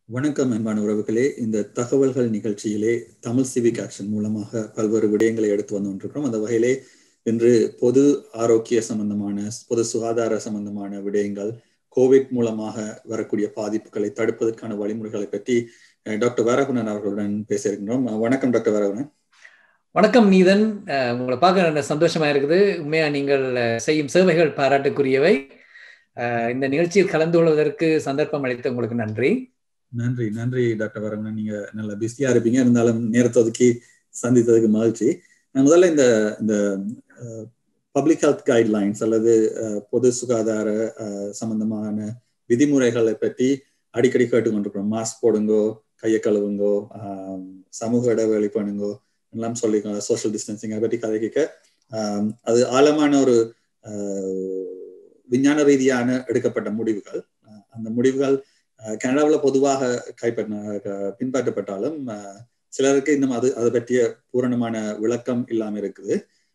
வணக்கம் அன்பான உறவுகளே இந்த தகவல்கள் நிகழ்ச்சியிலே தமிழ் சிவிக் ஆக்ஷன் மூலமாக பல்வேறு விடயங்களை எடுத்து வந்து கொண்டிருக்கிறோம் அந்த வகையிலே இன்று பொது ஆரோக்கிய சம்பந்தமான பொது சுகாதார சம்பந்தமான விடயங்கள் கோவிட் மூலமாக வரக்கூடிய பாதிப்புகளை தடுப்பதற்கான வழிமுறைகளை பற்றி டாக்டர் வேரகுணன் அவர்களுடன் பேச இருக்கின்றோம் வணக்கம் டாக்டர் வேரகுணன் வணக்கம் நீதன் உங்களை பார்க்க சந்தோஷமா இருக்குது உண்மையா நீங்கள் செய்யும் சேவைகள் பாராட்டுக்குரியவை இந்த நிகழ்ச்சியில் கலந்து கொள்வதற்கு சந்தர்ப்பம் அளித்த உங்களுக்கு நன்றி நன்றி நன்றி டாக்டர் வரவணன் நீங்க நல்ல பிஸியா இருப்பீங்க இருந்தாலும் நேரத்தை ஒதுக்கி சந்தித்ததுக்கு மகிழ்ச்சி நான் முதல்ல இந்த இந்த பப்ளிக் ஹெல்த் கைட்லைன்ஸ் அல்லது பொது சுகாதார சம்பந்தமான விதிமுறைகளை பற்றி அடிக்கடி கேட்டுக்கொண்டிருக்கிறோம் மாஸ்க் போடுங்கோ கையை கழுவுங்கோ சமூக இடைவெளி பண்ணுங்கோ எல்லாம் சொல்லி சோஷியல் டிஸ்டன்சிங் அதை பற்றி கதை கேட்க அது ஆழமான ஒரு விஞ்ஞான ரீதியான எடுக்கப்பட்ட முடிவுகள் அந்த முடிவுகள் கனடாவில் பொதுவாக கைப்பற்ற பின்பற்றப்பட்டாலும் சிலருக்கு இன்னும் அது அதை பற்றிய பூரணமான விளக்கம் இல்லாம இருக்குது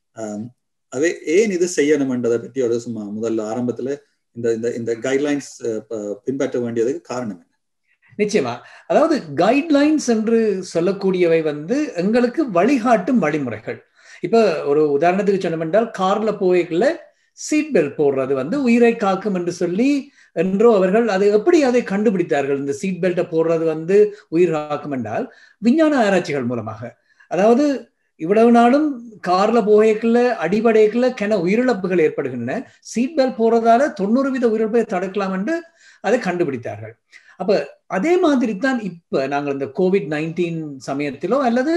அதே ஏன் இது செய்யணும்ன்றதை பற்றி ஒரு சும்மா முதல்ல ஆரம்பத்துல இந்த இந்த இந்த கைட்லைன்ஸ் பின்பற்ற வேண்டியதுக்கு காரணம் என்ன நிச்சயமா அதாவது கைட்லைன்ஸ் என்று சொல்லக்கூடியவை வந்து எங்களுக்கு வழிகாட்டும் வழிமுறைகள் இப்ப ஒரு உதாரணத்துக்கு சொன்னோம் என்றால் கார்ல போய்க்குள்ள சீட் பெல்ட் போடுறது வந்து உயிரை காக்கும் என்று சொல்லி என்றோ அவர்கள் அது எப்படி அதை கண்டுபிடித்தார்கள் இந்த சீட் பெல்ட்டை போடுறது வந்து உயிர் காக்கும் என்றால் விஞ்ஞான ஆராய்ச்சிகள் மூலமாக அதாவது இவ்வளவு நாளும் கார்ல போகக்குள்ள அடிபடைக்குள்ள கென உயிரிழப்புகள் ஏற்படுகின்றன சீட் பெல்ட் போடுறதால தொண்ணூறு வீத உயிரிழப்பை தடுக்கலாம் என்று அதை கண்டுபிடித்தார்கள் அப்ப அதே மாதிரி தான் இப்ப நாங்கள் இந்த கோவிட் நைன்டீன் சமயத்திலோ அல்லது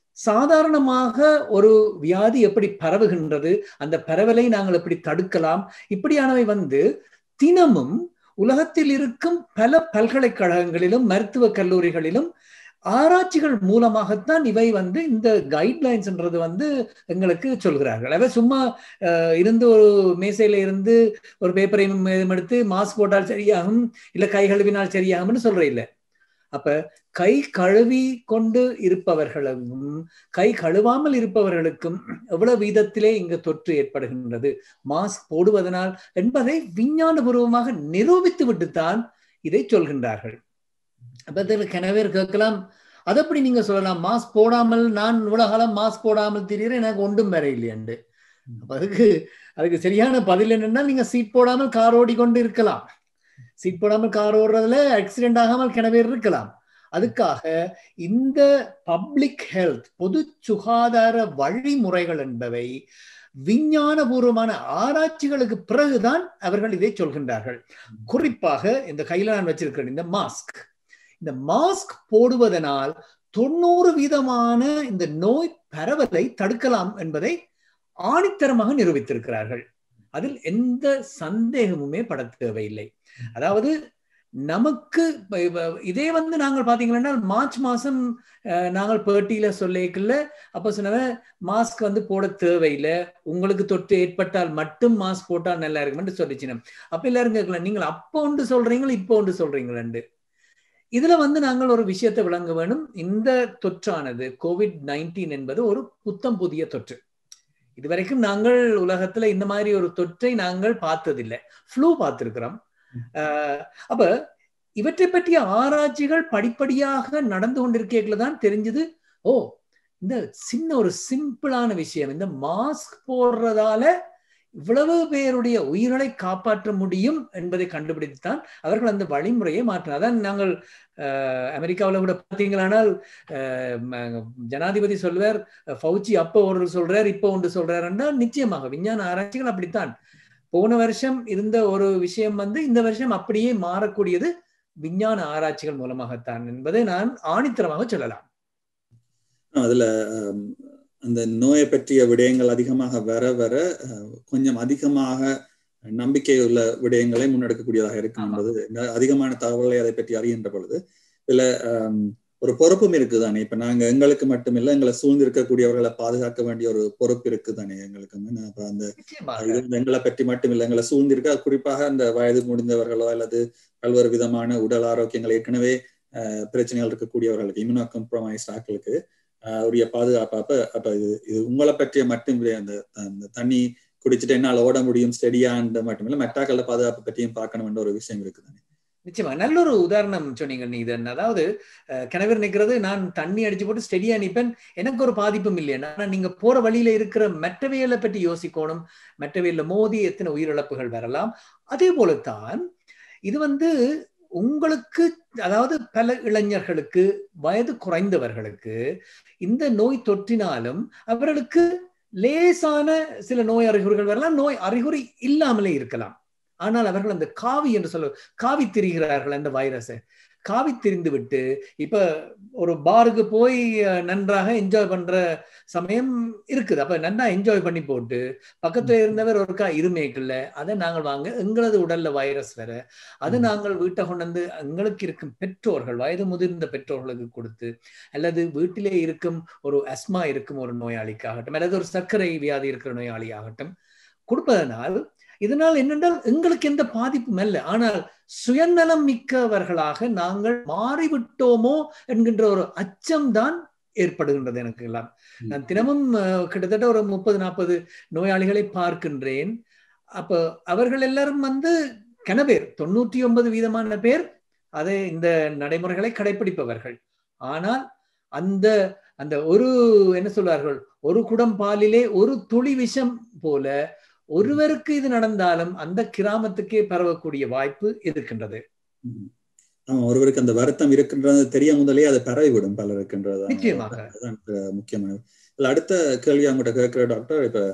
சாதாரணமாக ஒரு வியாதி எப்படி பரவுகின்றது அந்த பரவலை நாங்கள் எப்படி தடுக்கலாம் இப்படியானவை வந்து தினமும் உலகத்தில் இருக்கும் பல பல்கலைக்கழகங்களிலும் மருத்துவ கல்லூரிகளிலும் ஆராய்ச்சிகள் மூலமாகத்தான் இவை வந்து இந்த கைட்லைன்ஸ்ன்றது வந்து எங்களுக்கு சொல்கிறார்கள் அவை சும்மா இருந்து ஒரு மேசையில இருந்து ஒரு பேப்பரையும் எடுத்து மாஸ்க் போட்டால் சரியாகும் இல்ல கை கழுவினால் சரியாகும்னு சொல்ற இல்லை அப்ப கை கழுவி கொண்டு இருப்பவர்களுக்கும் கை கழுவாமல் இருப்பவர்களுக்கும் எவ்வளவு வீதத்திலே இங்கு தொற்று ஏற்படுகின்றது மாஸ்க் போடுவதனால் என்பதை விஞ்ஞானபூர்வமாக நிரூபித்து விட்டுத்தான் இதை சொல்கின்றார்கள் அப்ப இதில் கனவேர் கேட்கலாம் அது எப்படி நீங்க சொல்லலாம் மாஸ்க் போடாமல் நான் இவ்வளவு காலம் மாஸ்க் போடாமல் திடீர் எனக்கு ஒன்றும் வேற இல்லையண்டு அதுக்கு அதுக்கு சரியான பதில் என்னன்னா நீங்க சீட் போடாமல் கார் ஓடி கொண்டு இருக்கலாம் சீட் போடாமல் கார் ஓடுறதுல ஆக்சிடென்ட் ஆகாமல் கிணவேர் இருக்கலாம் அதுக்காக இந்த பப்ளிக் ஹெல்த் பொது சுகாதார வழிமுறைகள் என்பவை விஞ்ஞானபூர்வமான ஆராய்ச்சிகளுக்கு பிறகுதான் அவர்கள் இதை சொல்கின்றார்கள் குறிப்பாக இந்த கையில நான் வச்சிருக்கிறேன் இந்த மாஸ்க் இந்த மாஸ்க் போடுவதனால் தொண்ணூறு வீதமான இந்த நோய் பரவலை தடுக்கலாம் என்பதை ஆணித்தரமாக நிரூபித்திருக்கிறார்கள் அதில் எந்த சந்தேகமுமே பட தேவையில்லை அதாவது நமக்கு இதே வந்து நாங்கள் பாத்தீங்கன்னா மார்ச் மாசம் நாங்கள் பேட்டியில சொல்லிக்கல அப்ப சொன்ன மாஸ்க் வந்து போட தேவையில்லை உங்களுக்கு தொற்று ஏற்பட்டால் மட்டும் மாஸ்க் போட்டால் நல்லா இருக்கும்னு சொல்லிச்சு அப்ப எல்லாரும் கேட்கலாம் நீங்கள் அப்போ ஒன்று சொல்றீங்களா இப்போ ஒன்று சொல்றீங்களேண்டு இதுல வந்து நாங்கள் ஒரு விஷயத்தை விளங்க வேணும் இந்த தொற்றானது கோவிட் நைன்டீன் என்பது ஒரு புத்தம் புதிய தொற்று இதுவரைக்கும் நாங்கள் உலகத்துல இந்த மாதிரி ஒரு தொற்றை நாங்கள் பார்த்ததில்லை ஃப்ளூ பார்த்திருக்கிறோம் அப்ப இவற்றை பற்றிய ஆராய்ச்சிகள் படிப்படியாக நடந்து கொண்டிருக்கல தான் தெரிஞ்சது ஓ இந்த சின்ன ஒரு சிம்பிளான விஷயம் இந்த மாஸ்க் போடுறதால இவ்வளவு பேருடைய உயிர்களை காப்பாற்ற முடியும் என்பதை கண்டுபிடித்துத்தான் அவர்கள் அந்த வழிமுறையை மாற்றினார் அதான் நாங்கள் அமெரிக்காவில் கூட பார்த்தீங்களானால் ஜனாதிபதி சொல்வார் ஃபவுச்சி அப்போ ஒரு சொல்றார் இப்போ ஒன்று சொல்றாருன்னா நிச்சயமாக விஞ்ஞான ஆராய்ச்சிகள் அப்படித்தான் போன வருஷம் இருந்த ஒரு விஷயம் வந்து இந்த வருஷம் அப்படியே மாறக்கூடியது விஞ்ஞான ஆராய்ச்சிகள் மூலமாகத்தான் என்பதை நான் ஆணித்தரமாக சொல்லலாம் அதுல அந்த நோயை பற்றிய விடயங்கள் அதிகமாக வர வர கொஞ்சம் அதிகமாக நம்பிக்கையுள்ள விடயங்களை முன்னெடுக்கக்கூடியதாக இருக்கும் என்பது அதிகமான தகவலை அதை பற்றி அறிகின்ற பொழுது இதுல ஒரு பொறுப்பும் இருக்குதானே இப்ப நாங்க எங்களுக்கு மட்டுமில்ல எங்களை சூழ்ந்து இருக்கக்கூடியவர்களை பாதுகாக்க வேண்டிய ஒரு பொறுப்பு இருக்குதானே எங்களுக்கு அப்ப அந்த எங்களை பற்றி மட்டுமில்லை எங்களை சூழ்ந்து இருக்க குறிப்பாக அந்த வயது முடிந்தவர்களோ அல்லது பல்வேறு விதமான உடல் ஆரோக்கியங்கள் ஏற்கனவே பிரச்சனைகள் இருக்கக்கூடியவர்களுக்கு இம்யூனோ கம்ப்ரமைஸ்ட் ஆக்களுக்கு உரிய பாதுகாப்பு அப்ப அப்ப இது இது உங்களை பற்றிய மட்டும் அந்த அந்த தண்ணி குடிச்சிட்டு என்னால் ஓட முடியும் ஸ்டெடியான்ற மட்டும் இல்லை மெட்டாக்கள பாதுகாப்பு பற்றியும் பார்க்கணும்ன்ற ஒரு விஷயம் இருக்குதானே நிச்சயமா நல்ல ஒரு உதாரணம் சொன்னீங்க நீ இதன் அதாவது கிணவர் நிற்கிறது நான் தண்ணி அடிச்சு போட்டு ஸ்டெடியா நிப்பேன் எனக்கு ஒரு பாதிப்பும் இல்லை ஆனா நீங்க போற வழியில இருக்கிற மெட்டவியலை பற்றி யோசிக்கணும் மெட்டவியல்ல மோதி எத்தனை உயிரிழப்புகள் வரலாம் அதே போலத்தான் இது வந்து உங்களுக்கு அதாவது பல இளைஞர்களுக்கு வயது குறைந்தவர்களுக்கு இந்த நோய் தொற்றினாலும் அவர்களுக்கு லேசான சில நோய் அறிகுறிகள் வரலாம் நோய் அறிகுறி இல்லாமலே இருக்கலாம் ஆனால் அவர்கள் அந்த காவி என்று சொல்ல காவி திரிகிறார்கள் அந்த வைரஸை காவி திரிந்து விட்டு இப்ப ஒரு பாருக்கு போய் நன்றாக என்ஜாய் பண்ற சமயம் இருக்குது அப்ப நன்னா என்ஜாய் பண்ணி போட்டு பக்கத்துல இருந்தவர் ஒருக்கா இருமேக்குல்ல அதை நாங்கள் வாங்க எங்களது உடல்ல வைரஸ் வேற அதை நாங்கள் வீட்டை கொண்டு வந்து எங்களுக்கு இருக்கும் பெற்றோர்கள் வயது முதிர்ந்த பெற்றோர்களுக்கு கொடுத்து அல்லது வீட்டிலே இருக்கும் ஒரு அஸ்மா இருக்கும் ஒரு நோயாளிக்காகட்டும் அல்லது ஒரு சர்க்கரை வியாதி இருக்கிற நோயாளி ஆகட்டும் கொடுப்பதனால் இதனால் என்னென்றால் எங்களுக்கு எந்த பாதிப்பும் அல்ல ஆனால் சுயநலம் மிக்கவர்களாக நாங்கள் மாறிவிட்டோமோ என்கின்ற ஒரு அச்சம்தான் ஏற்படுகின்றது எனக்கு எல்லாம் நான் தினமும் கிட்டத்தட்ட ஒரு முப்பது நாற்பது நோயாளிகளை பார்க்கின்றேன் அப்போ அவர்கள் எல்லாரும் வந்து கனபேர் தொண்ணூற்றி ஒன்பது வீதமான பேர் அதை இந்த நடைமுறைகளை கடைபிடிப்பவர்கள் ஆனால் அந்த அந்த ஒரு என்ன சொல்வார்கள் ஒரு குடம் பாலிலே ஒரு துளி விஷம் போல ஒருவருக்கு இது நடந்தாலும் அந்த கிராமத்துக்கே பரவக்கூடிய வாய்ப்பு இருக்கின்றது ஆமா ஒருவருக்கு அந்த வருத்தம் இருக்கின்றது தெரிய முதலே அதை பரவிவிடும் பலர் இருக்கின்றது நிச்சயமாக முக்கியமானது இதுல அடுத்த கேள்வி அவங்ககிட்ட கேட்கிற டாக்டர் இப்ப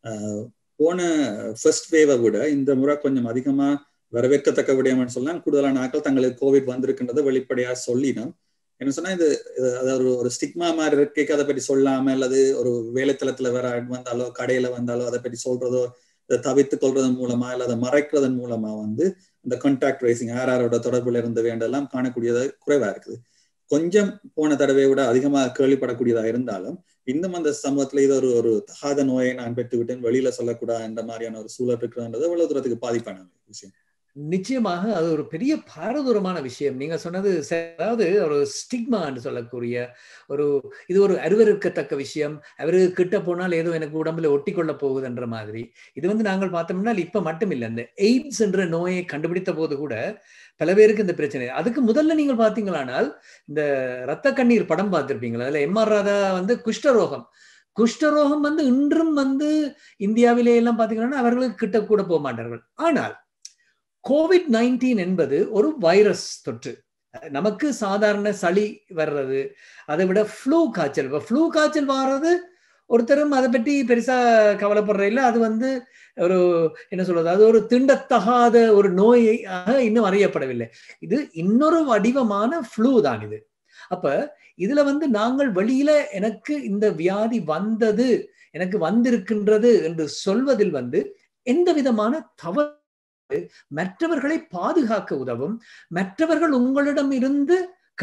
போன ஃபர்ஸ்ட் வேவை விட இந்த முறை கொஞ்சம் அதிகமா வரவேற்கத்தக்க விடயம்னு சொல்லலாம் கூடுதலான ஆட்கள் தங்களுக்கு கோவிட் வந்திருக்கின்றதை வெளிப்படையா சொல்லினோம் என்ன சொன்னா இது அதாவது ஒரு ஸ்டிக்மா மாதிரி இருக்க அதை பற்றி சொல்லாம அல்லது ஒரு வேலைத்தளத்துல வேற வந்தாலோ கடையில வந்தாலோ அதை பற்றி சொல்றதோ இதை தவிர்த்து கொள்றதன் மூலமா இல்ல அதை மறைக்கிறதன் மூலமா வந்து இந்த கான்டாக்ட் ட்ரேசிங் யார் யாரோட தொடர்புல இருந்த வேண்டெல்லாம் காணக்கூடியது குறைவா இருக்குது கொஞ்சம் போன தடவை விட அதிகமாக கேள்விப்படக்கூடியதா இருந்தாலும் இன்னும் அந்த சமூகத்துல இது ஒரு ஒரு தகாத நோயை நான் பெற்று விட்டேன் வெளியில சொல்லக்கூடாது என்ற மாதிரியான ஒரு சூழல் இருக்குன்றது எவ்வளவு தூரத்துக்கு பாதிப்பான விஷயம் நிச்சயமாக அது ஒரு பெரிய பாரதூரமான விஷயம் நீங்க சொன்னது அதாவது ஒரு ஸ்டிக்மான்னு சொல்லக்கூடிய ஒரு இது ஒரு அருவருக்கத்தக்க விஷயம் அவரு கிட்ட போனால் ஏதோ எனக்கு உடம்புல ஒட்டி கொள்ள போகுதுன்ற மாதிரி இது வந்து நாங்கள் பார்த்தோம்னா இப்ப மட்டும் இல்லை இந்த எய்ட்ஸ் என்ற நோயை கண்டுபிடித்த போது கூட பல பேருக்கு இந்த பிரச்சனை அதுக்கு முதல்ல நீங்கள் பார்த்தீங்களானால் இந்த ரத்த கண்ணீர் படம் பார்த்திருப்பீங்களா அதுல எம் ஆர் ராதா வந்து குஷ்டரோகம் குஷ்டரோகம் வந்து இன்றும் வந்து இந்தியாவிலே எல்லாம் பாத்தீங்கன்னா அவர்களுக்கு கிட்ட கூட போக மாட்டார்கள் ஆனால் கோவிட் நைன்டீன் என்பது ஒரு வைரஸ் தொற்று நமக்கு சாதாரண சளி வர்றது அதை விட ஃப்ளூ காய்ச்சல் இப்போ ஃப்ளூ காய்ச்சல் வர்றது ஒருத்தரும் அதை பற்றி பெருசா கவலைப்படுற இல்லை அது வந்து ஒரு என்ன சொல்றது அது ஒரு திண்டத்தகாத ஒரு நோயாக இன்னும் அறியப்படவில்லை இது இன்னொரு வடிவமான ஃப்ளூ தான் இது அப்ப இதுல வந்து நாங்கள் வெளியில எனக்கு இந்த வியாதி வந்தது எனக்கு வந்திருக்கின்றது என்று சொல்வதில் வந்து எந்த விதமான தவறு மற்றவர்களை பாதுகாக்க உதவும் மற்றவர்கள் உங்களிடம் இருந்து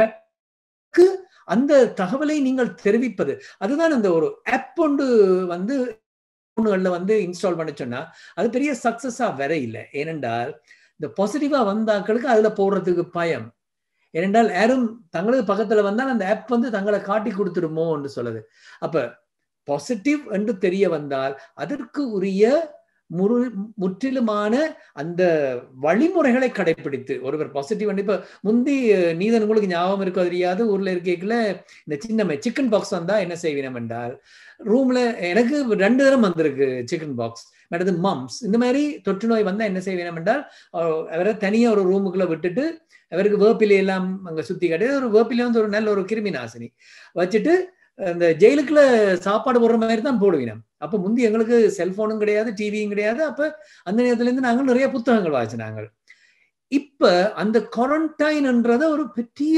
கற்கு அந்த தகவலை நீங்கள் தெரிவிப்பது அதுதான் அந்த ஒரு ஆப் ஒன்று வந்து வந்து இன்ஸ்டால் பண்ண சொன்னா அது பெரிய சக்சஸா வர இல்லை ஏனென்றால் இந்த பாசிட்டிவா வந்தாக்களுக்கு அதுல போடுறதுக்கு பயம் ஏனென்றால் யாரும் தங்களது பக்கத்துல வந்தால் அந்த ஆப் வந்து தங்களை காட்டி கொடுத்துருமோ என்று சொல்லுது அப்ப பாசிட்டிவ் என்று தெரிய வந்தால் அதற்கு உரிய முரு முற்றிலுமான அந்த வழிமுறைகளை கடைபிடித்து ஒருவர் பாசிட்டிவ் இப்ப முந்தி நீதன் உங்களுக்கு ஞாபகம் இருக்கோ தெரியாது ஊர்ல இருக்கல இந்த சின்ன சிக்கன் பாக்ஸ் வந்தா என்ன செய்வினம் என்றால் ரூம்ல எனக்கு ரெண்டு தரம் வந்திருக்கு சிக்கன் பாக்ஸ் அடுத்து மம்ஸ் இந்த மாதிரி தொற்று நோய் வந்தா என்ன செய்வினம் என்றால் அவரை தனியா ஒரு ரூமுக்குள்ள விட்டுட்டு அவருக்கு வேப்பிலை எல்லாம் அங்க சுத்தி கட்டு ஒரு வேப்பிலை வந்து ஒரு நல்ல ஒரு கிருமி நாசினி வச்சுட்டு அந்த ஜெயிலுக்குள்ள சாப்பாடு போடுற மாதிரி தான் போடுவீனம் அப்ப முந்தி எங்களுக்கு செல்போனும் கிடையாது டிவியும் கிடையாது அப்ப அந்த நேரத்துல இருந்து நாங்கள் நிறைய புத்தகங்கள் வாசினாங்க இப்ப அந்த குவாரண்டைன்ன்றத ஒரு பெரிய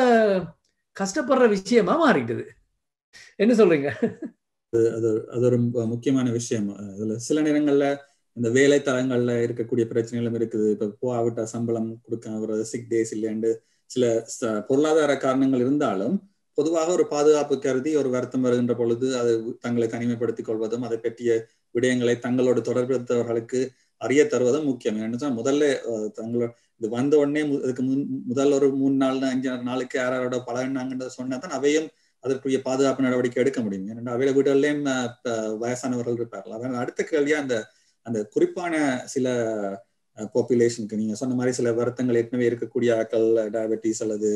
கஷ்டப்படுற விஷயமா மாறிட்டுது என்ன சொல்றீங்க அது அது ஒரு முக்கியமான விஷயம் அதுல சில நேரங்கள்ல இந்த வேலை தளங்கள்ல இருக்கக்கூடிய பிரச்சனைகளும் இருக்குது இப்ப போவிட்ட சம்பளம் கொடுக்க சிக் டேஸ் இல்லையாண்டு சில பொருளாதார காரணங்கள் இருந்தாலும் பொதுவாக ஒரு பாதுகாப்பு கருதி ஒரு வருத்தம் வருகின்ற பொழுது அது தங்களை தனிமைப்படுத்திக் கொள்வதும் அதை பற்றிய விடயங்களை தங்களோடு தொடர்புத்தவர்களுக்கு அறிய தருவதும் முக்கியம் என்ன முதல்ல தங்களோட இது வந்த உடனே இதுக்கு முன் முதல் ஒரு மூணு நாள் அஞ்சு நாளுக்கு யாரோட பழகினாங்கன்றத சொன்னா தான் அவையும் அதற்குரிய பாதுகாப்பு நடவடிக்கை எடுக்க முடியும் ஏன்னா அவையில வீடுகள்லயும் வயசானவர்கள் இருப்பார்கள் அவன் அடுத்த கேள்வியா அந்த அந்த குறிப்பான சில பாப்புலேஷனுக்கு நீங்க சொன்ன மாதிரி சில வருத்தங்கள் ஏற்கனவே இருக்கக்கூடிய ஆக்கள் டயபெட்டிஸ் அல்லது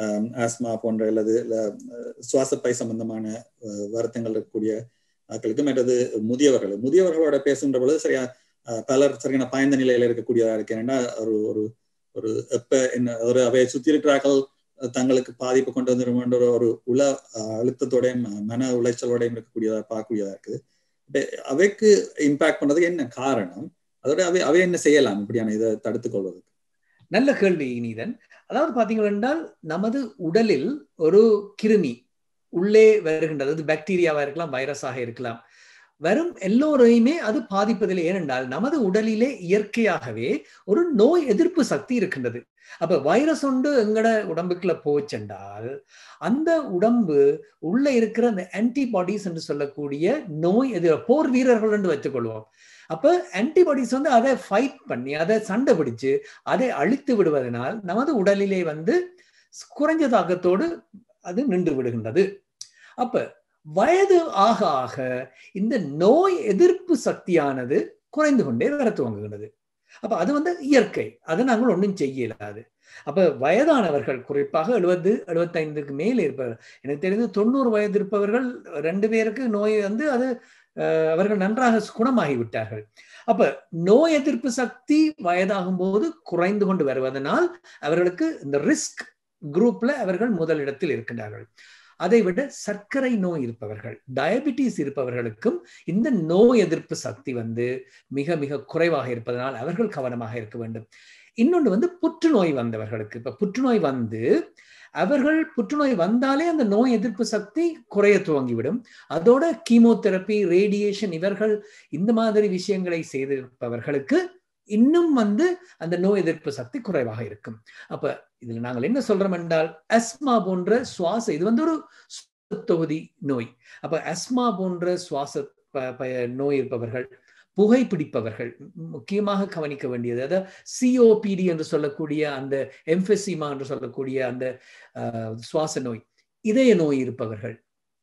ஆஸ்மா போன்ற அல்லது சுவாசப்பை சம்பந்தமான வருத்தங்கள் இருக்கக்கூடிய ஆக்களுக்கு மற்றது முதியவர்கள் முதியவர்களோட பேசுகின்ற பொழுது சரியா பலர் சரியான பயந்த நிலையில இருக்கக்கூடியதா இருக்கு ஏன்னா ஒரு ஒரு ஒரு எப்ப என்ன ஒரு அவையை சுத்தி இருக்கிறார்கள் தங்களுக்கு பாதிப்பு கொண்டு வந்துடும் ஒரு ஒரு உல அழுத்தத்தோடையும் மன உளைச்சலோடையும் இருக்கக்கூடியதா பார்க்கக்கூடியதா இருக்குது அவைக்கு இம்பாக்ட் பண்றதுக்கு என்ன காரணம் அதோட அவை அவை என்ன செய்யலாம் இப்படியான இதை தடுத்துக் கொள்வதற்கு நல்ல கேள்வி நீதன் அதாவது பாத்தீங்கள் என்றால் நமது உடலில் ஒரு கிருமி உள்ளே வருகின்றது அது பாக்டீரியாவா இருக்கலாம் வைரஸாக இருக்கலாம் வரும் எல்லோரையுமே அது பாதிப்பதில்லை ஏனென்றால் நமது உடலிலே இயற்கையாகவே ஒரு நோய் எதிர்ப்பு சக்தி இருக்கின்றது அப்ப வைரஸ் ஒன்று எங்கட உடம்புக்குள்ள போச்சென்றால் அந்த உடம்பு உள்ள இருக்கிற அந்த ஆன்டிபாடிஸ் என்று சொல்லக்கூடிய நோய் எதிர் போர் வீரர்கள் என்று வச்சுக்கொள்வோம் அப்ப ஆன்டிபாடிஸ் வந்து அதை ஃபைட் பண்ணி அதை சண்டை பிடிச்சு அதை அழித்து விடுவதனால் நமது உடலிலே வந்து குறைஞ்ச தாக்கத்தோடு அது நின்று விடுகின்றது அப்ப வயது ஆக ஆக இந்த நோய் எதிர்ப்பு சக்தியானது குறைந்து கொண்டே வர துவங்குகிறது அப்ப அது வந்து இயற்கை அதை நாங்கள் ஒன்றும் செய்ய இயலாது அப்ப வயதானவர்கள் குறிப்பாக எழுபது எழுபத்தைந்துக்கு மேல் இருப்பவர்கள் எனக்கு தெரிந்து தொண்ணூறு வயது இருப்பவர்கள் ரெண்டு பேருக்கு நோய் வந்து அது அவர்கள் நன்றாக குணமாகி விட்டார்கள் அப்ப நோய் எதிர்ப்பு சக்தி வயதாகும் போது குறைந்து கொண்டு வருவதனால் அவர்களுக்கு இந்த ரிஸ்க் குரூப்ல அவர்கள் முதலிடத்தில் இருக்கின்றார்கள் அதை விட சர்க்கரை நோய் இருப்பவர்கள் டயபிட்டிஸ் இருப்பவர்களுக்கும் இந்த நோய் எதிர்ப்பு சக்தி வந்து மிக மிக குறைவாக இருப்பதனால் அவர்கள் கவனமாக இருக்க வேண்டும் இன்னொன்று வந்து புற்றுநோய் வந்தவர்களுக்கு இப்ப புற்றுநோய் வந்து அவர்கள் புற்றுநோய் வந்தாலே அந்த நோய் எதிர்ப்பு சக்தி குறைய துவங்கிவிடும் அதோட கீமோதெரப்பி ரேடியேஷன் இவர்கள் இந்த மாதிரி விஷயங்களை செய்திருப்பவர்களுக்கு இன்னும் வந்து அந்த நோய் எதிர்ப்பு சக்தி குறைவாக இருக்கும் அப்ப இதுல நாங்கள் என்ன சொல்றோம் என்றால் அஸ்மா போன்ற சுவாச இது வந்து ஒரு தொகுதி நோய் அப்ப அஸ்மா போன்ற சுவாச நோய் இருப்பவர்கள் புகைப்பிடிப்பவர்கள் முக்கியமாக கவனிக்க வேண்டியது அதாவது சிஓபிடி என்று சொல்லக்கூடிய அந்த எம்பெசிமா என்று சொல்லக்கூடிய அந்த சுவாச நோய் இதய நோய் இருப்பவர்கள்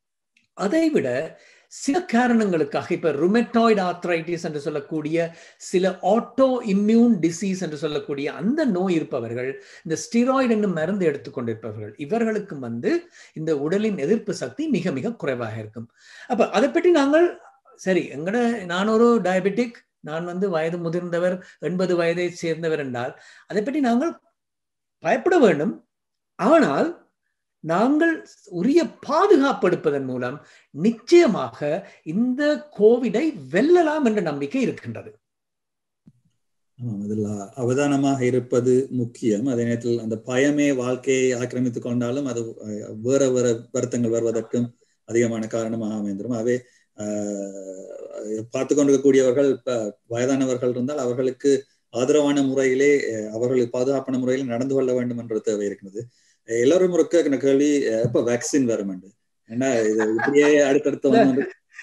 அதை விட சில காரணங்களுக்காக இப்ப ருமெட்டாய்டு ஆர்த்ரைட்டிஸ் என்று சொல்லக்கூடிய சில ஆட்டோ இம்யூன் டிசீஸ் என்று சொல்லக்கூடிய அந்த நோய் இருப்பவர்கள் இந்த ஸ்டிராய்டு என்னும் மருந்து எடுத்துக்கொண்டிருப்பவர்கள் இவர்களுக்கும் வந்து இந்த உடலின் எதிர்ப்பு சக்தி மிக மிக குறைவாக இருக்கும் அப்ப அதை பற்றி நாங்கள் சரி எங்கட நான் ஒரு டயபெட்டிக் நான் வந்து வயது முதிர்ந்தவர் எண்பது வயதை சேர்ந்தவர் என்றால் அதை பற்றி நாங்கள் பயப்பட வேண்டும் ஆனால் நாங்கள் உரிய பாதுகாப்பு எடுப்பதன் மூலம் நிச்சயமாக இந்த கோவிடை வெல்லலாம் என்ற நம்பிக்கை இருக்கின்றது அதில் அவதானமாக இருப்பது முக்கியம் அதே நேரத்தில் அந்த பயமே வாழ்க்கையை ஆக்கிரமித்துக் கொண்டாலும் அது வேற வேற வருத்தங்கள் வருவதற்கும் அதிகமான காரணமாக அமைந்துடும் அவை பார்த்து கொண்டிருக்கக்கூடியவர்கள் வயதானவர்கள் இருந்தால் அவர்களுக்கு ஆதரவான முறையிலே அவர்களுக்கு பாதுகாப்பான முறையில் நடந்து கொள்ள வேண்டும் என்ற தேவை இருக்கிறது எல்லாரும் இருக்க கேள்வி எப்ப வேக்சின் வரும் ஏன்னா இது இப்படியே அடுத்தடுத்து வந்து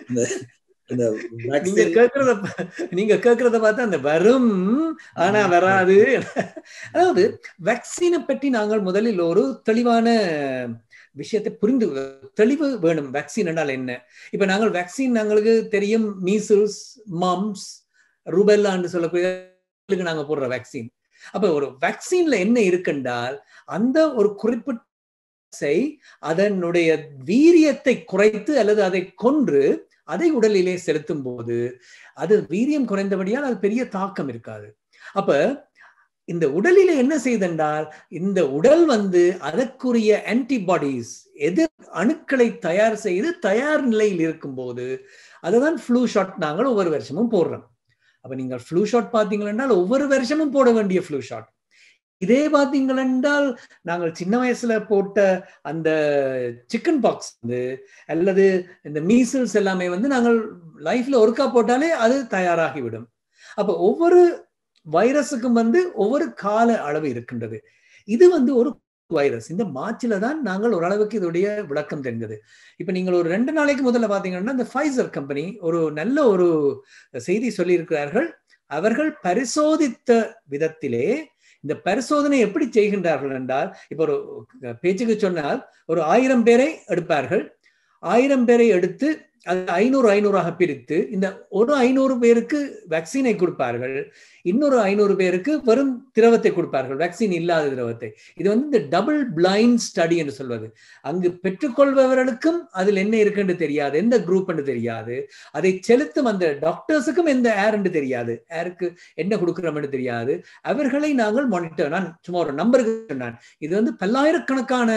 நீங்க கேக்குறத நீங்க கேக்குறத பார்த்தா அந்த வரும் ஆனா வராது அதாவது வேக்சினை பற்றி நாங்கள் முதலில் ஒரு தெளிவான விஷயத்தை புரிந்து தெளிவு வேணும் வேக்சின் என்றால் என்ன இப்ப நாங்கள் வேக்சின் நாங்களுக்கு தெரியும் மீசில்ஸ் மம்ஸ் ரூபெல்லான்னு சொல்லக்கூடிய நாங்க போடுற வேக்சின் அப்ப ஒரு வேக்சின்ல என்ன இருக்குன்றால் அந்த ஒரு குறிப்பிட்ட அதனுடைய வீரியத்தை குறைத்து அல்லது அதை கொன்று அதை உடலிலே செலுத்தும் போது அது வீரியம் குறைந்தபடியால் அது பெரிய தாக்கம் இருக்காது அப்ப இந்த உடலில என்ன செய்தென்றால் இந்த உடல் வந்து அதற்குரிய ஆன்டிபாடிஸ் எதிர் அணுக்களை தயார் செய்து தயார் நிலையில் இருக்கும் போது அதுதான் ஃப்ளூ ஷாட் நாங்கள் ஒவ்வொரு வருஷமும் போடுறோம் அப்ப நீங்கள் ஃப்ளூ ஷாட் பார்த்தீங்கன்னா ஒவ்வொரு வருஷமும் போட வேண்டிய ஃப்ளூ ஷாட் இதே பார்த்தீங்கள் என்றால் நாங்கள் சின்ன வயசுல போட்ட அந்த சிக்கன் பாக்ஸ் வந்து அல்லது இந்த மீசில்ஸ் எல்லாமே வந்து நாங்கள் லைஃப்ல ஒருக்கா போட்டாலே அது தயாராகிவிடும் அப்ப ஒவ்வொரு வைரஸுக்கும் வந்து ஒவ்வொரு கால அளவு இருக்கின்றது இது வந்து ஒரு வைரஸ் இந்த மார்ச்ல தான் நாங்கள் ஓரளவுக்கு இதோடைய விளக்கம் தெரிஞ்சது இப்ப நீங்கள் ஒரு ரெண்டு நாளைக்கு முதல்ல பாத்தீங்கன்னா இந்த ஃபைசர் கம்பெனி ஒரு நல்ல ஒரு செய்தி சொல்லியிருக்கிறார்கள் அவர்கள் பரிசோதித்த விதத்திலே இந்த பரிசோதனை எப்படி செய்கின்றார்கள் என்றால் இப்ப ஒரு பேச்சுக்கு சொன்னால் ஒரு ஆயிரம் பேரை எடுப்பார்கள் ஆயிரம் பேரை எடுத்து அது ஐநூறு ஐநூறாக பிரித்து இந்த ஒரு ஐநூறு பேருக்கு வேக்சினை கொடுப்பார்கள் இன்னொரு ஐநூறு பேருக்கு வெறும் திரவத்தை கொடுப்பார்கள் வேக்சின் இல்லாத திரவத்தை இது வந்து இந்த டபுள் பிளைண்ட் ஸ்டடி என்று சொல்வது அங்கு பெற்றுக்கொள்பவர்களுக்கும் அதில் என்ன இருக்குன்னு தெரியாது எந்த குரூப் என்று தெரியாது அதை செலுத்தும் அந்த டாக்டர்ஸுக்கும் எந்த ஏர் என்று தெரியாது ஏருக்கு என்ன கொடுக்குறோம்னு தெரியாது அவர்களை நாங்கள் மானிட்டர் நான் சும்மா ஒரு நம்பருக்கு சொன்னான் இது வந்து பல்லாயிரக்கணக்கான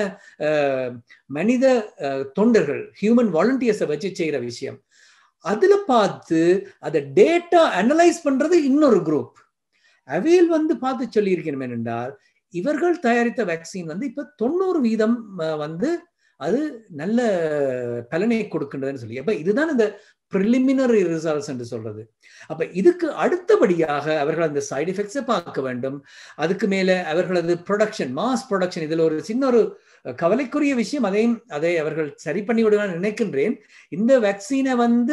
மனித தொண்டர்கள் ஹியூமன் வாலண்டியர்ஸை வச்சு செய்கிற விஷயம் அதுல பார்த்து அதை டேட்டா அனலைஸ் பண்றது இன்னொரு குரூப் அவையில் வந்து பார்த்து சொல்லியிருக்கணும் என்றால் இவர்கள் தயாரித்த வேக்சின் வந்து இப்ப தொண்ணூறு வீதம் வந்து அது நல்ல பலனை கொடுக்கின்றதுன்னு சொல்லி அப்ப இதுதான் இந்த ப்ரிலிமினரி ரிசல்ட்ஸ் என்று சொல்றது அப்ப இதுக்கு அடுத்தபடியாக அவர்கள் அந்த சைடு எஃபெக்ட்ஸை பார்க்க வேண்டும் அதுக்கு மேல அவர்களது ப்ரொடக்ஷன் மாஸ் ப்ரொடக்ஷன் இதுல ஒரு சின்ன ஒரு கவலைக்குரிய விஷயம் அதையும் அதை அவர்கள் சரி பண்ணி விடுவான்னு நினைக்கின்றேன் இந்த வேக்சினை வந்து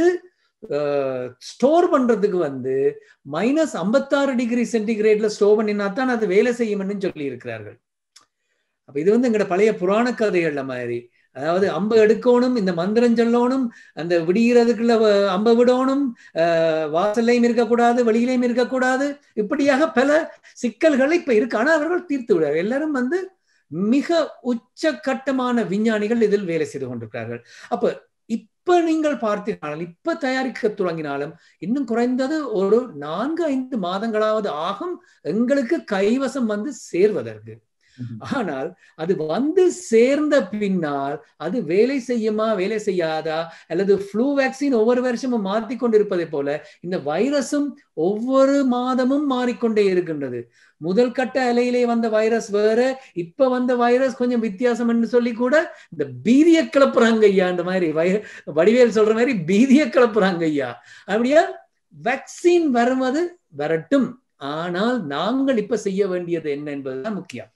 ஸ்டோர் பண்றதுக்கு வந்து மைனஸ் ஐம்பத்தாறு டிகிரி சென்டிகிரேட்ல ஸ்டோர் பண்ணினா தான் அது வேலை செய்யும்னு சொல்லி இருக்கிறார்கள் அப்ப இது வந்து எங்களோட பழைய புராண கதைகள்ல மாதிரி அதாவது அம்ப எடுக்கணும் இந்த மந்திரம் சொல்லணும் அந்த விடுகிறதுக்குள்ள அம்ப விடணும் வாசல்லையும் இருக்கக்கூடாது வெளியிலையும் இருக்கக்கூடாது இப்படியாக பல சிக்கல்கள் இப்ப இருக்கு ஆனா அவர்கள் தீர்த்து விடுவார்கள் எல்லாரும் வந்து மிக உச்சகட்டமான விஞ்ஞானிகள் இதில் வேலை செய்து கொண்டிருக்கிறார்கள் அப்ப இப்ப நீங்கள் பார்த்தீர்கள் இப்ப தயாரிக்க தொடங்கினாலும் இன்னும் குறைந்தது ஒரு நான்கு ஐந்து மாதங்களாவது ஆகும் எங்களுக்கு கைவசம் வந்து சேர்வதற்கு ஆனால் அது வந்து சேர்ந்த பின்னால் அது வேலை செய்யுமா வேலை செய்யாதா அல்லது ஃப்ளூ வேக்சின் ஒவ்வொரு வருஷமும் மாற்றி கொண்டிருப்பதை போல இந்த வைரஸும் ஒவ்வொரு மாதமும் மாறிக்கொண்டே இருக்கின்றது முதல் கட்ட அலையிலே வந்த வைரஸ் வேற இப்ப வந்த வைரஸ் கொஞ்சம் வித்தியாசம் என்று சொல்லி கூட இந்த பீதிய கிளப்புறாங்க ஐயா இந்த மாதிரி வடிவேல் சொல்ற மாதிரி பீதிய கிளப்புறாங்க ஐயா அப்படியா வேக்சின் வருவது வரட்டும் ஆனால் நாங்கள் இப்ப செய்ய வேண்டியது என்ன என்பதுதான் முக்கியம்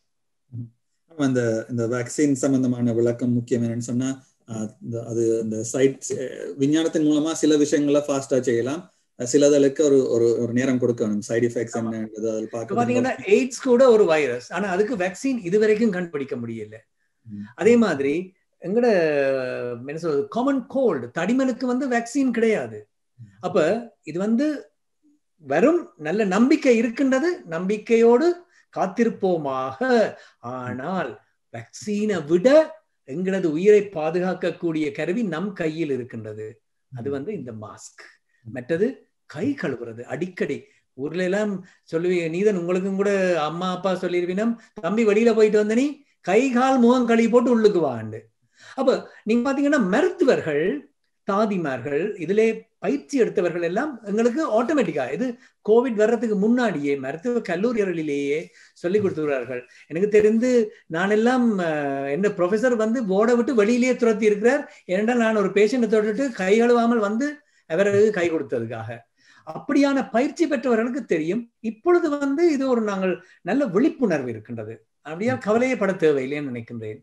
அந்த இந்த வேக்சின் சம்பந்தமான விளக்கம் முக்கியம் என்னன்னு சொன்னா அது அந்த சைட் விஞ்ஞானத்தின் மூலமா சில விஷயங்களை ஃபாஸ்டா செய்யலாம் சிலதளுக்கு ஒரு ஒரு ஒரு நேரம் கொடுக்கணும் சைடு எஃபெக்ட்ஸ் என்னன்றது அதில் பார்க்க பாத்தீங்கன்னா எய்ட்ஸ் கூட ஒரு வைரஸ் ஆனா அதுக்கு வேக்சின் இதுவரைக்கும் கண்டுபிடிக்க முடியல அதே மாதிரி எங்கட என்ன சொல்றது காமன் கோல்டு தடிமலுக்கு வந்து வேக்சின் கிடையாது அப்ப இது வந்து வெறும் நல்ல நம்பிக்கை இருக்கின்றது நம்பிக்கையோடு காத்திருப்போமாக ஆனால் வேக்சீனை விட எங்களது உயிரை பாதுகாக்கக்கூடிய கருவி நம் கையில் இருக்கின்றது அது வந்து இந்த மாஸ்க் மற்றது கை கழுவுறது அடிக்கடி ஊர்ல எல்லாம் சொல்லுவீங்க நீதன் உங்களுக்கும் கூட அம்மா அப்பா சொல்லிருவினம் தம்பி வெளியில போயிட்டு வந்த நீ கை கால் முகம் கழுவி போட்டு உள்ளுக்கு வாண்டு அப்ப நீங்க பாத்தீங்கன்னா மருத்துவர்கள் தாதிமார்கள் இதிலே பயிற்சி எடுத்தவர்கள் எல்லாம் எங்களுக்கு ஆட்டோமேட்டிக்கா இது கோவிட் வர்றதுக்கு முன்னாடியே மருத்துவ கல்லூரிகளிலேயே சொல்லி கொடுத்துக்கிறார்கள் எனக்கு தெரிந்து நான் எல்லாம் என்ன ப்ரொஃபசர் வந்து ஓட விட்டு வெளியிலேயே துரத்தி இருக்கிறார் ஏனென்றால் நான் ஒரு பேஷண்ட்டை தொட்டுட்டு கை கழுவாமல் வந்து அவருக்கு கை கொடுத்ததுக்காக அப்படியான பயிற்சி பெற்றவர்களுக்கு தெரியும் இப்பொழுது வந்து இது ஒரு நாங்கள் நல்ல விழிப்புணர்வு இருக்கின்றது அப்படியா கவலையே பட தேவையில்லைன்னு நினைக்கின்றேன்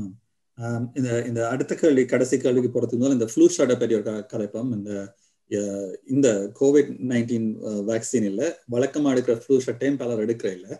இந்த இந்த அடுத்த கேள்வி கடைசி கேள்விக்கு போறதுக்கு முதல்ல இந்த ஃப்ளூ ஷாட்டை பற்றி ஒரு கதைப்போம் இந்த இந்த கோவிட் நைன்டீன் வேக்சின் இல்ல வழக்கமா எடுக்கிற ஃப்ளூ ஷாட்டையும் பலர் எடுக்கிற இல்ல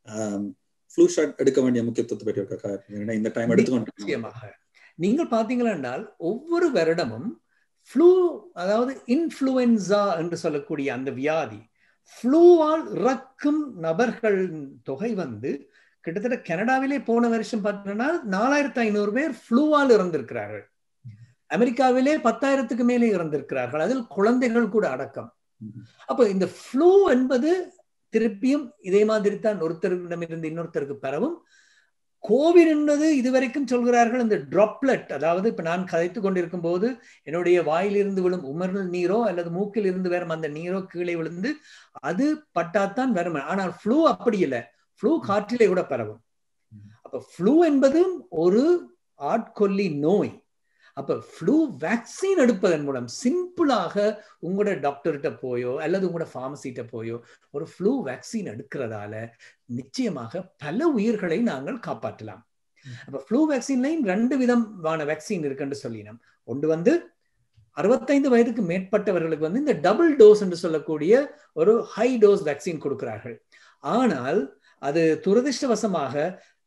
ஃப்ளூ ஷாட் எடுக்க வேண்டிய முக்கியத்துவத்தை பற்றி ஒரு கதை இந்த டைம் எடுத்துக்கொண்டு நீங்கள் பாத்தீங்களா என்றால் ஒவ்வொரு வருடமும் ஃப்ளூ அதாவது இன்ஃப்ளூயன்சா என்று சொல்லக்கூடிய அந்த வியாதி ஃப்ளூவால் இறக்கும் நபர்கள் தொகை வந்து கிட்டத்தட்ட கனடாவிலே போன வருஷம் பார்த்தீங்கன்னா நாலாயிரத்தி ஐநூறு பேர் ஃப்ளூவால் இறந்திருக்கிறார்கள் அமெரிக்காவிலே பத்தாயிரத்துக்கு மேலே இறந்திருக்கிறார்கள் அதில் குழந்தைகள் கூட அடக்கம் அப்ப இந்த ஃப்ளூ என்பது திருப்பியும் இதே மாதிரி தான் ஒருத்தரிடமிருந்து இன்னொருத்தருக்கு பரவும் கோவிட் என்பது இதுவரைக்கும் சொல்கிறார்கள் இந்த ட்ராப்லெட் அதாவது இப்ப நான் கதைத்து கொண்டிருக்கும் போது என்னுடைய வாயிலிருந்து விழும் உமர்நல் நீரோ அல்லது மூக்கில் இருந்து வரும் அந்த நீரோ கீழே விழுந்து அது பட்டாத்தான் வரும் ஆனால் ஃப்ளூ அப்படி இல்லை ஃப்ளூ காற்றிலே கூட பரவும் அப்ப ஃப்ளூ என்பதும் ஒரு ஆட்கொல்லி நோய் அப்ப ஃப்ளூ வேக்சின் எடுப்பதன் மூலம் சிம்பிளாக உங்களோட டாக்டர்கிட்ட போயோ அல்லது உங்களோட ஃபார்மசிட்ட போயோ ஒரு ஃப்ளூ வேக்சின் எடுக்கிறதால நிச்சயமாக பல உயிர்களை நாங்கள் காப்பாற்றலாம் அப்ப ஃப்ளூ வேக்சின்லையும் ரெண்டு விதமான வேக்சின் இருக்குன்னு சொல்லினோம் ஒன்று வந்து அறுபத்தைந்து வயதுக்கு மேற்பட்டவர்களுக்கு வந்து இந்த டபுள் டோஸ் என்று சொல்லக்கூடிய ஒரு ஹை டோஸ் வேக்சின் கொடுக்கிறார்கள் ஆனால் அது துரதிருஷ்டவசமாக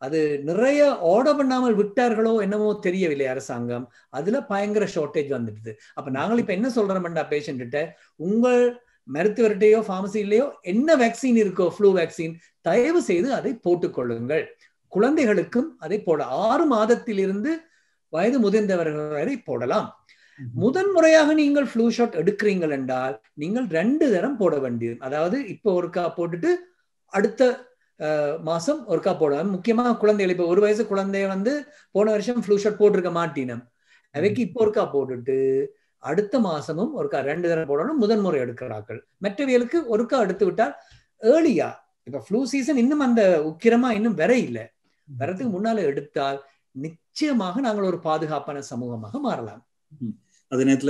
அது நிறைய ஆர்டர் பண்ணாமல் விட்டார்களோ என்னமோ தெரியவில்லை அரசாங்கம் அதுல பயங்கர ஷார்டேஜ் வந்துடுது அப்ப நாங்கள் இப்ப என்ன சொல்றோம்டா பேஷண்ட்ட உங்கள் மருத்துவர்கிட்டயோ ஃபார்மசிலையோ என்ன வேக்சின் இருக்கோ ஃப்ளூ வேக்சின் தயவு செய்து அதை போட்டுக்கொள்ளுங்கள் குழந்தைகளுக்கும் அதை போட ஆறு மாதத்திலிருந்து வயது முதிர்ந்தவர்கள் வரை போடலாம் முதன் முறையாக நீங்கள் ஃப்ளூ ஷாட் எடுக்கிறீங்கள் என்றால் நீங்கள் ரெண்டு தரம் போட வேண்டியது அதாவது இப்போ ஒருக்கா போட்டுட்டு அடுத்த மாசம் ஒருக்கா போடுவேன் முக்கியமா குழந்தைகள் இப்போ ஒரு வயசு குழந்தைய வந்து போன வருஷம் ஃப்ளூ ஷாட் போட்டிருக்க மாட்டினம் அவைக்கு இப்போ ஒருக்கா போட்டுட்டு அடுத்த மாசமும் ஒருக்கா ரெண்டு தரம் போடணும் முதன்முறை எடுக்கிறார்கள் மற்றவைகளுக்கு ஒருக்கா எடுத்து விட்டால் ஏர்லியா இப்ப ஃப்ளூ சீசன் இன்னும் அந்த உக்கிரமா இன்னும் வர இல்லை வரதுக்கு முன்னால எடுத்தால் நிச்சயமாக நாங்கள் ஒரு பாதுகாப்பான சமூகமாக மாறலாம் அதே நேரத்துல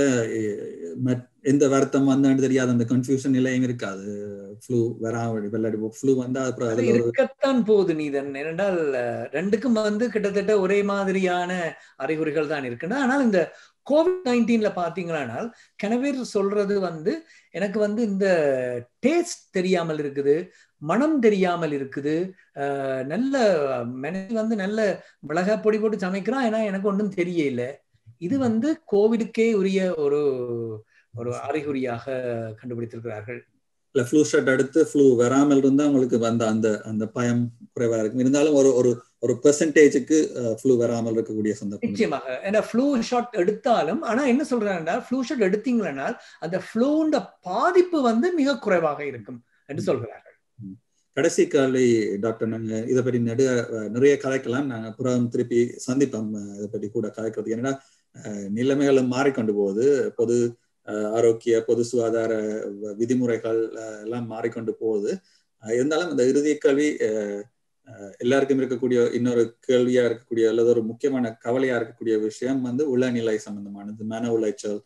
எந்த வருத்தம் வந்தான்னு தெரியாத அந்த கன்ஃபியூஷன் நிலையும் இருக்காது ஃப்ளூ வராம வெள்ளாடி ஃப்ளூ வந்தா அப்புறம் அதுல இருக்கத்தான் போகுது நீதன் ஏனென்றால் ரெண்டுக்கும் வந்து கிட்டத்தட்ட ஒரே மாதிரியான அறிகுறிகள் தான் இருக்குன்னா ஆனால் இந்த கோவிட் நைன்டீன்ல பாத்தீங்களானால் கனவேர் சொல்றது வந்து எனக்கு வந்து இந்த டேஸ்ட் தெரியாமல் இருக்குது மனம் தெரியாமல் இருக்குது நல்ல மனசு வந்து நல்ல மிளகா பொடி போட்டு சமைக்கிறான் ஏன்னா எனக்கு ஒன்றும் தெரியல இது வந்து கோவிடுக்கே உரிய ஒரு ஒரு அறிகுறியாக கண்டுபிடித்திருக்கிறார்கள் இல்ல ஃப்ளூ ஷாட் அடுத்து ஃப்ளூ வராமல் இருந்தா உங்களுக்கு வந்த அந்த அந்த பயம் குறைவா இருக்கும் இருந்தாலும் ஒரு ஒரு ஒரு பெர்சன்டேஜுக்கு ஃப்ளூ வராமல் இருக்கக்கூடிய சந்தர்ப்பம் நிச்சயமாக ஏன்னா ஃப்ளூ ஷாட் எடுத்தாலும் ஆனா என்ன சொல்றாங்கன்னா ஃப்ளூ ஷாட் எடுத்தீங்கன்னா அந்த ஃப்ளூண்ட பாதிப்பு வந்து மிக குறைவாக இருக்கும் என்று சொல்கிறார்கள் கடைசி கேள்வி டாக்டர் நாங்க இதை பற்றி நெடு நிறைய கதைக்கலாம் நாங்க புறம் திருப்பி சந்திப்போம் இதை பற்றி கூட கதைக்கிறது என்னன்னா நிலைமைகளும் மாறிக்கொண்டு போகுது பொது ஆரோக்கிய பொது சுகாதார விதிமுறைகள் எல்லாம் மாறிக்கொண்டு போகுது இருந்தாலும் இந்த இறுதி கல்வி எல்லாருக்கும் இருக்கக்கூடிய இன்னொரு கேள்வியா இருக்கக்கூடிய அல்லது ஒரு முக்கியமான கவலையா இருக்கக்கூடிய விஷயம் வந்து உளநிலை சம்பந்தமானது மன உளைச்சல்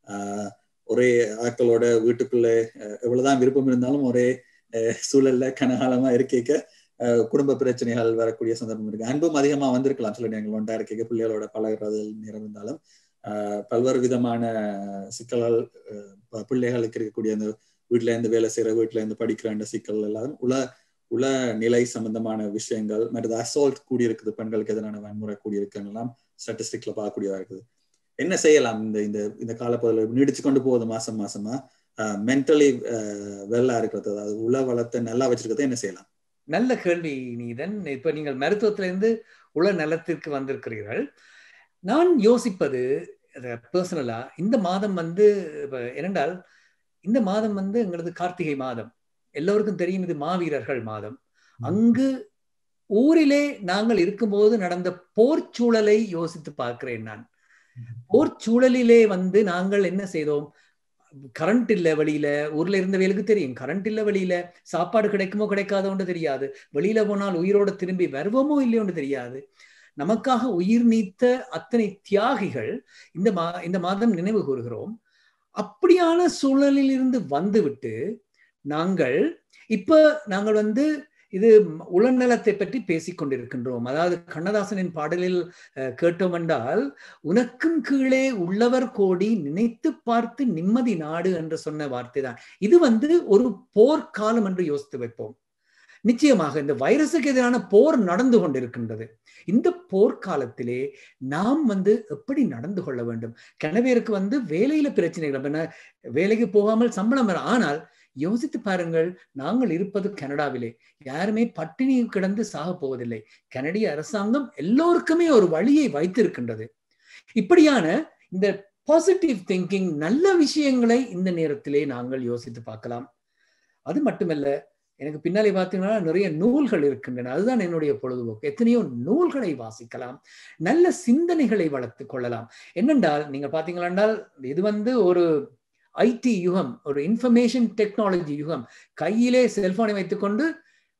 ஒரே ஆட்களோட வீட்டுக்குள்ளே எவ்வளவுதான் விருப்பம் இருந்தாலும் ஒரே சூழல்ல கனகாலமா இருக்க குடும்ப பிரச்சனைகள் வரக்கூடிய சந்தர்ப்பம் இருக்கு அன்பும் அதிகமா வந்திருக்கலாம் சில நேரங்கள் ஒன்றா இருக்க பிள்ளைகளோட பழகிறது நேரம் இருந்தாலும் பல்வேறு விதமான சிக்கல்கள் பிள்ளைகளுக்கு இருக்கக்கூடிய அந்த வீட்டுல இருந்து வேலை செய்யற வீட்டுல இருந்து படிக்கிற அந்த சிக்கல் எல்லாம் உல உல நிலை சம்பந்தமான விஷயங்கள் மற்றது அசால்ட் கூடியிருக்குது பெண்களுக்கு எதிரான வன்முறை கூடியிருக்குலாம் ஸ்டாட்டிஸ்டிக்ல பார்க்கக்கூடியதா இருக்குது என்ன செய்யலாம் இந்த இந்த இந்த காலப்பகுதியில் நீடிச்சு கொண்டு போகுது மாசம் மாசமா மென்டலி வெல்லா இருக்கிறது அதாவது உல வளத்தை நல்லா வச்சிருக்கிறது என்ன செய்யலாம் நல்ல கேள்வி நீதன் இப்ப நீங்கள் மருத்துவத்திலிருந்து உள நலத்திற்கு வந்திருக்கிறீர்கள் நான் யோசிப்பது பர்சனலா இந்த மாதம் வந்து என்னென்றால் இந்த மாதம் வந்து எங்களது கார்த்திகை மாதம் எல்லோருக்கும் தெரியும் இது மாவீரர்கள் மாதம் அங்கு ஊரிலே நாங்கள் இருக்கும்போது நடந்த போர் சூழலை யோசித்து பார்க்கிறேன் நான் போர் சூழலிலே வந்து நாங்கள் என்ன செய்தோம் கரண்ட் இல்ல வெளியில ஊர்ல இருந்தவர்களுக்கு தெரியும் கரண்ட் இல்ல வெளியில சாப்பாடு கிடைக்குமோ கிடைக்காதோன்னு தெரியாது வெளியில போனால் உயிரோட திரும்பி வருவோமோ இல்லையோன்னு தெரியாது நமக்காக உயிர் நீத்த அத்தனை தியாகிகள் இந்த மா இந்த மாதம் நினைவு கூறுகிறோம் அப்படியான சூழலில் இருந்து வந்துவிட்டு நாங்கள் இப்ப நாங்கள் வந்து இது உளநலத்தை பற்றி பேசிக் கொண்டிருக்கின்றோம் அதாவது கண்ணதாசனின் பாடலில் கேட்டோம் என்றால் உனக்கும் கீழே உள்ளவர் கோடி நினைத்து பார்த்து நிம்மதி நாடு என்று சொன்ன வார்த்தை தான் இது வந்து ஒரு போர்க்காலம் என்று யோசித்து வைப்போம் நிச்சயமாக இந்த வைரஸுக்கு எதிரான போர் நடந்து கொண்டிருக்கின்றது இந்த போர்க்காலத்திலே நாம் வந்து எப்படி நடந்து கொள்ள வேண்டும் கணவருக்கு வந்து வேலையில பிரச்சனைகள் வேலைக்கு போகாமல் சம்பளம் வர ஆனால் யோசித்து பாருங்கள் நாங்கள் இருப்பது கனடாவிலே யாருமே பட்டினி கிடந்து சாக போவதில்லை கனடிய அரசாங்கம் எல்லோருக்குமே ஒரு வழியை வைத்திருக்கின்றது இப்படியான இந்த பாசிட்டிவ் திங்கிங் நல்ல விஷயங்களை இந்த நேரத்திலே நாங்கள் யோசித்து பார்க்கலாம் அது மட்டுமல்ல எனக்கு பின்னாலே பார்த்தீங்கன்னா நிறைய நூல்கள் இருக்கின்றன அதுதான் என்னுடைய பொழுதுபோக்கு எத்தனையோ நூல்களை வாசிக்கலாம் நல்ல சிந்தனைகளை வளர்த்து கொள்ளலாம் என்னென்றால் நீங்க பாத்தீங்களா இது வந்து ஒரு ஐடி யுகம் ஒரு இன்ஃபர்மேஷன் டெக்னாலஜி யுகம் கையிலே செல்போனை வைத்துக்கொண்டு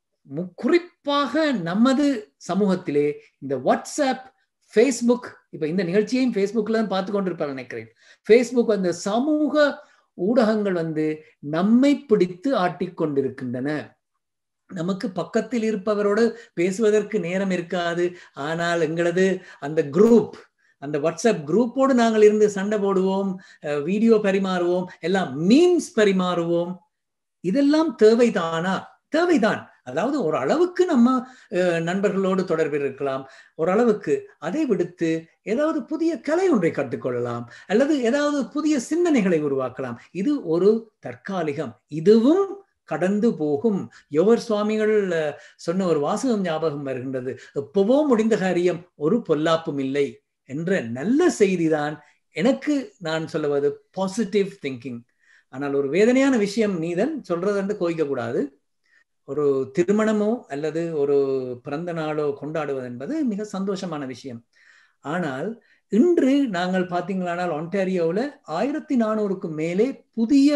குறிப்பாக நமது சமூகத்திலே இந்த வாட்ஸ்அப் ஃபேஸ்புக் இப்ப இந்த நிகழ்ச்சியையும் ஃபேஸ்புக்ல தான் பார்த்து கொண்டிருப்பார் நினைக்கிறேன் ஃபேஸ்புக் அந்த சமூக ஊடகங்கள் வந்து நம்மை பிடித்து ஆட்டிக்கொண்டிருக்கின்றன நமக்கு பக்கத்தில் இருப்பவரோடு பேசுவதற்கு நேரம் இருக்காது ஆனால் எங்களது அந்த குரூப் அந்த வாட்ஸ்அப் குரூப்போடு நாங்கள் இருந்து சண்டை போடுவோம் வீடியோ பரிமாறுவோம் எல்லாம் மீம்ஸ் பரிமாறுவோம் இதெல்லாம் தேவைதானா தேவைதான் அதாவது ஒரு அளவுக்கு நம்ம நண்பர்களோடு தொடர்பில் இருக்கலாம் ஒரு அளவுக்கு அதை விடுத்து ஏதாவது புதிய கலை ஒன்றை கற்றுக்கொள்ளலாம் அல்லது ஏதாவது புதிய சிந்தனைகளை உருவாக்கலாம் இது ஒரு தற்காலிகம் இதுவும் கடந்து போகும் யோவர் சுவாமிகள் சொன்ன ஒரு வாசகம் ஞாபகம் வருகின்றது எப்பவோ முடிந்த காரியம் ஒரு பொல்லாப்பும் இல்லை என்ற நல்ல செய்திதான் எனக்கு நான் சொல்லுவது பாசிட்டிவ் திங்கிங் ஆனால் ஒரு வேதனையான விஷயம் நீதன் சொல்றதுன்னு கோய்க்க கூடாது ஒரு திருமணமோ அல்லது ஒரு பிறந்த நாளோ கொண்டாடுவது என்பது மிக சந்தோஷமான விஷயம் ஆனால் இன்று நாங்கள் பார்த்தீங்களானால் ஒன்டாரியோவில் ஆயிரத்தி நானூறுக்கும் மேலே புதிய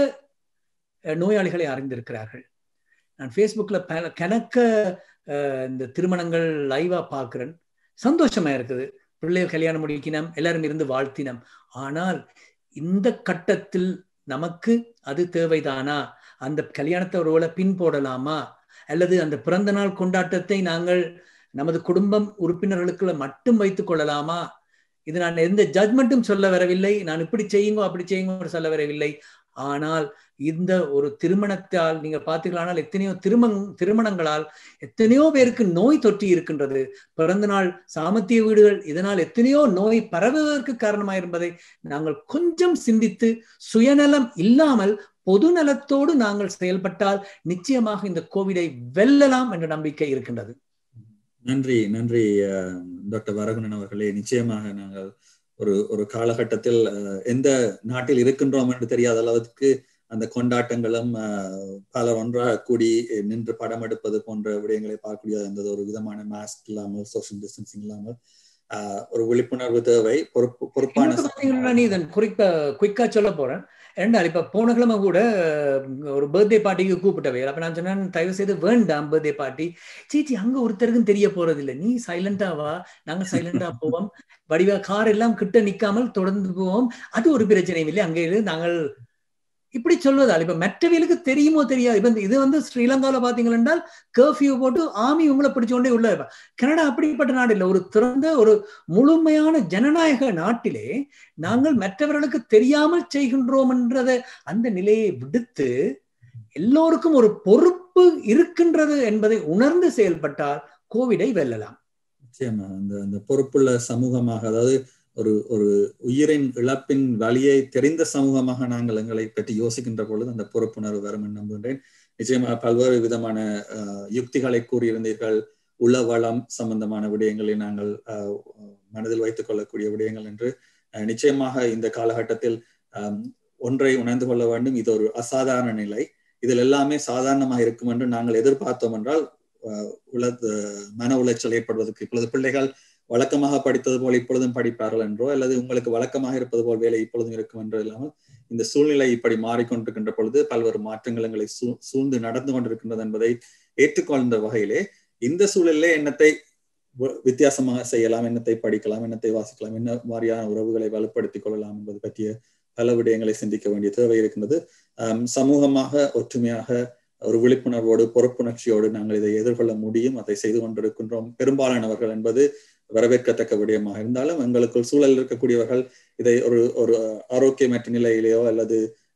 நோயாளிகளை அறிந்திருக்கிறார்கள் நான் ஃபேஸ்புக்கில் பல கணக்க இந்த திருமணங்கள் லைவாக பார்க்குறேன் சந்தோஷமா இருக்குது பிள்ளைகள் கல்யாணம் முடிக்கணும் எல்லாரும் இருந்து வாழ்த்தினம் ஆனால் இந்த கட்டத்தில் நமக்கு அது தேவைதானா அந்த கல்யாணத்தை ஒருவேளை பின் போடலாமா அல்லது அந்த பிறந்த நாள் கொண்டாட்டத்தை நாங்கள் நமது குடும்பம் உறுப்பினர்களுக்குள்ள மட்டும் வைத்துக் கொள்ளலாமா இது நான் எந்த ஜட்மெண்ட்டும் சொல்ல வரவில்லை நான் இப்படி செய்யுங்கோ அப்படி செய்யுங்கோ சொல்ல வரவில்லை ஆனால் இந்த ஒரு திருமணத்தால் நீங்க பார்த்தீங்களானால் எத்தனையோ திருமண திருமணங்களால் எத்தனையோ பேருக்கு நோய் தொற்றி இருக்கின்றது பிறந்த நாள் சாமத்திய வீடுகள் இதனால் எத்தனையோ நோய் பரவுவதற்கு காரணமாக இருப்பதை நாங்கள் கொஞ்சம் சிந்தித்து சுயநலம் இல்லாமல் பொது நலத்தோடு நாங்கள் செயல்பட்டால் நிச்சயமாக இந்த கோவிடை வெல்லலாம் என்ற நம்பிக்கை இருக்கின்றது நன்றி நன்றி டாக்டர் வரகுணன் அவர்களே நிச்சயமாக நாங்கள் ஒரு ஒரு காலகட்டத்தில் எந்த நாட்டில் இருக்கின்றோம் என்று தெரியாத அளவுக்கு அந்த கொண்டாட்டங்களும் பலர் ஒன்றாக கூடி நின்று படம் எடுப்பது போன்ற விடயங்களை பார்க்கக்கூடிய அந்த ஒரு விதமான மாஸ்க் இல்லாமல் சோசியல் டிஸ்டன்சிங் இல்லாமல் ஒரு விழிப்புணர்வு தேவை பொறுப்பு பொறுப்பான இதன் குறிப்பா குயிக்கா சொல்ல போறேன் ரெண்டாள் இப்ப போன கிழமை கூட ஒரு பர்த்டே பார்ட்டிக்கு கூப்பிட்டவே அப்ப நான் சொன்னேன் தயவு செய்து வேண்டாம் பர்த்டே பார்ட்டி சீச்சி அங்க ஒருத்தருக்கும் தெரிய போறது இல்லை நீ சைலண்டா வா நாங்க சைலண்டா போவோம் வடிவா கார் எல்லாம் கிட்ட நிக்காமல் தொடர்ந்து போவோம் அது ஒரு பிரச்சனையும் இல்லை அங்கே இருந்து நாங்கள் இப்படி சொல்வதால் இப்ப மற்றவர்களுக்கு தெரியுமோ தெரியாது இப்ப இது வந்து ஸ்ரீலங்காவில பாத்தீங்கள் என்றால் கர்ஃபியூ போட்டு ஆமி உங்களை பிடிச்சோண்டே உள்ள கனடா அப்படிப்பட்ட நாடு இல்லை ஒரு திறந்த ஒரு முழுமையான ஜனநாயக நாட்டிலே நாங்கள் மற்றவர்களுக்கு தெரியாமல் செய்கின்றோம் என்றத அந்த நிலையை விடுத்து எல்லோருக்கும் ஒரு பொறுப்பு இருக்கின்றது என்பதை உணர்ந்து செயல்பட்டால் கோவிடை வெல்லலாம் நிச்சயமா அந்த அந்த பொறுப்புள்ள சமூகமாக அதாவது ஒரு ஒரு உயிரின் இழப்பின் வழியை தெரிந்த சமூகமாக நாங்கள் எங்களை பற்றி யோசிக்கின்ற பொழுது அந்த பொறுப்புணர்வு வரும் என்று நம்புகின்றேன் நிச்சயமாக பல்வேறு விதமான யுக்திகளை கூறியிருந்தீர்கள் உள வளம் சம்பந்தமான விடயங்களை நாங்கள் மனதில் வைத்துக் கொள்ளக்கூடிய விடயங்கள் என்று நிச்சயமாக இந்த காலகட்டத்தில் ஒன்றை உணர்ந்து கொள்ள வேண்டும் இது ஒரு அசாதாரண நிலை இதில் எல்லாமே சாதாரணமாக இருக்கும் என்று நாங்கள் எதிர்பார்த்தோம் என்றால் உல மன உளைச்சல் ஏற்படுவதற்கு இப்பொழுது பிள்ளைகள் வழக்கமாக படித்தது போல் இப்பொழுதும் படிப்பார்கள் என்றோ அல்லது உங்களுக்கு வழக்கமாக இருப்பது போல் வேலை இப்பொழுதும் இருக்கும் என்றோ இல்லாமல் இந்த சூழ்நிலை இப்படி மாறிக்கொண்டிருக்கின்ற பொழுது பல்வேறு மாற்றங்கள் எங்களை சூ சூழ்ந்து நடந்து கொண்டிருக்கின்றது என்பதை ஏற்றுக்கொண்ட வகையிலே இந்த சூழலிலே எண்ணத்தை வித்தியாசமாக செய்யலாம் எண்ணத்தை படிக்கலாம் எண்ணத்தை வாசிக்கலாம் என்ன மாதிரியான உறவுகளை வலுப்படுத்திக் கொள்ளலாம் என்பது பற்றிய பல விடயங்களை சிந்திக்க வேண்டிய தேவை இருக்கின்றது சமூகமாக ஒற்றுமையாக ஒரு விழிப்புணர்வோடு பொறுப்புணர்ச்சியோடு நாங்கள் இதை எதிர்கொள்ள முடியும் அதை செய்து கொண்டிருக்கின்றோம் பெரும்பாலானவர்கள் என்பது வரவேற்கத்தக்க விடயமாக இருந்தாலும் எங்களுக்குள் சூழல் இருக்கக்கூடியவர்கள் இதை ஒரு ஒரு ஆரோக்கியமற்ற நிலையிலேயோ அல்லது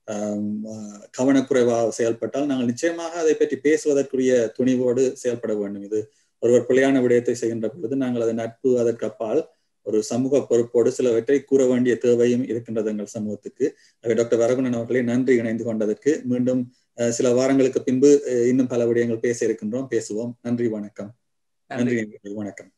கவனக்குறைவாக செயல்பட்டால் நாங்கள் நிச்சயமாக அதை பற்றி பேசுவதற்குரிய துணிவோடு செயல்பட வேண்டும் இது ஒருவர் பிழையான விடயத்தை செய்கின்ற பொழுது நாங்கள் அதை நட்பு அதற்கு அப்பால் ஒரு சமூக பொறுப்போடு சிலவற்றை கூற வேண்டிய தேவையும் இருக்கின்றது எங்கள் சமூகத்துக்கு டாக்டர் வரகுணன் அவர்களை நன்றி இணைந்து கொண்டதற்கு மீண்டும் சில வாரங்களுக்கு பின்பு இன்னும் பல விடயங்கள் பேச இருக்கின்றோம் பேசுவோம் நன்றி வணக்கம் நன்றி வணக்கம்